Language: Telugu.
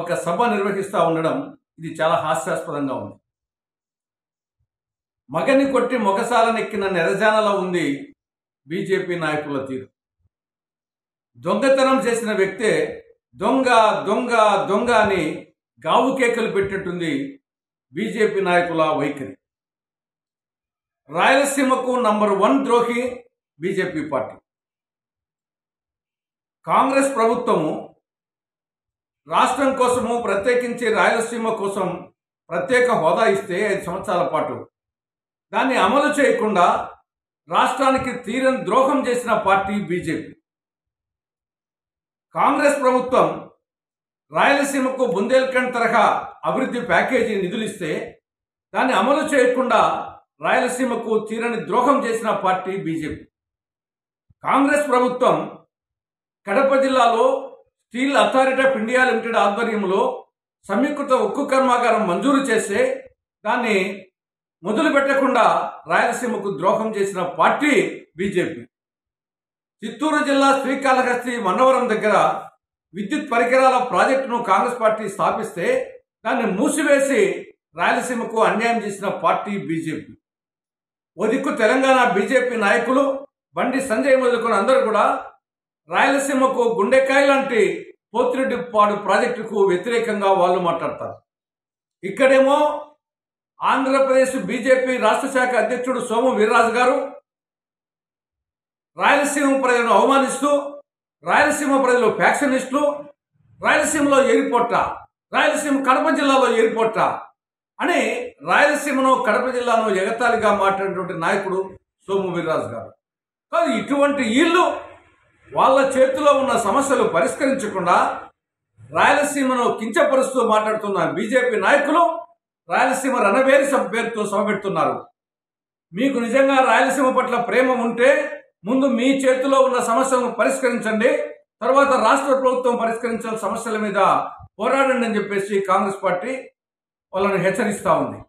ఒక సభ నిర్వహిస్తూ ఉండడం ఇది చాలా హాస్యాస్పదంగా ఉంది మగని కొట్టి మొగసాలనెక్కిన నెరజానలో ఉంది బీజేపీ నాయకుల తీరు దొంగతనం చేసిన వ్యక్తే దొంగ దొంగ దొంగ అని గావు కేకలు పెట్టినట్టుంది బీజేపీ నాయకుల వైఖరి రాయలసీమకు నంబర్ వన్ ద్రోహి బీజేపీ పార్టీ కాంగ్రెస్ ప్రభుత్వము రాష్ట్రం కోసము ప్రత్యేకించి రాయలసీమ కోసం ప్రత్యేక హోదా ఇస్తే ఐదు సంవత్సరాల పాటు దాన్ని అమలు చేయకుండా రాష్ట్రానికి తీరని ద్రోహం చేసిన పార్టీ బీజేపీ కాంగ్రెస్ ప్రభుత్వం రాయలసీమకు బుందేల్ఖండ్ తరహా అభివృద్ధి ప్యాకేజీ నిధులిస్తే దాన్ని అమలు చేయకుండా రాయలసీమకు తీరని ద్రోహం చేసిన పార్టీ బీజేపీ కాంగ్రెస్ ప్రభుత్వం కడప జిల్లాలో steel authority of India limited ఆధ్వర్యంలో సంయుక్త ఉక్కు కర్మాగారం మంజూరు చేస్తే దాన్ని మొదలు పెట్టకుండా రాయలసీమకు ద్రోహం చేసిన పార్టీ బీజేపీ చిత్తూరు జిల్లా శ్రీకాళహస్తి మన్నవరం దగ్గర విద్యుత్ పరికరాల ప్రాజెక్టును కాంగ్రెస్ పార్టీ స్థాపిస్తే దాన్ని మూసివేసి రాయలసీమకు అన్యాయం చేసిన పార్టీ బీజేపీ ఓ దిక్కు తెలంగాణ బీజేపీ నాయకులు బండి సంజయ్ మొదలుకొని అందరూ కూడా రాయలసీమకు గుండెకాయ లాంటి పోతిరెడ్డిపాడు ప్రాజెక్టుకు వ్యతిరేకంగా వాళ్ళు మాట్లాడతారు ఇక్కడేమో ఆంధ్రప్రదేశ్ బీజేపీ రాష్ట్ర శాఖ అధ్యక్షుడు సోము వీర్రాజు గారు రాయలసీమ ప్రజలను అవమానిస్తూ రాయలసీమ ప్రజలు ఫ్యాక్షనిస్టులు రాయలసీమలో ఎయిర్పోర్ట రాయలసీమ కడప జిల్లాలో ఎయిర్పోర్ట అని రాయలసీమను కడప జిల్లాను ఎగతాళిగా మాట్లాడినటువంటి నాయకుడు సోము వీర్రాజు గారు కానీ ఇటువంటి వీళ్ళు వాళ్ళ చేతిలో ఉన్న సమస్యలు పరిష్కరించకుండా రాయలసీమను కించపరుస్తూ మాట్లాడుతున్న బీజేపీ నాయకులు రాయలసీమ రణవేరి సభ పేరుతో సభ పెడుతున్నారు మీకు నిజంగా రాయలసీమ పట్ల ప్రేమ ఉంటే ముందు మీ చేతిలో ఉన్న సమస్యలను పరిష్కరించండి తర్వాత రాష్ట్ర ప్రభుత్వం పరిష్కరించాల్సిన సమస్యల మీద పోరాడండి అని చెప్పేసి కాంగ్రెస్ పార్టీ వాళ్ళని హెచ్చరిస్తా ఉంది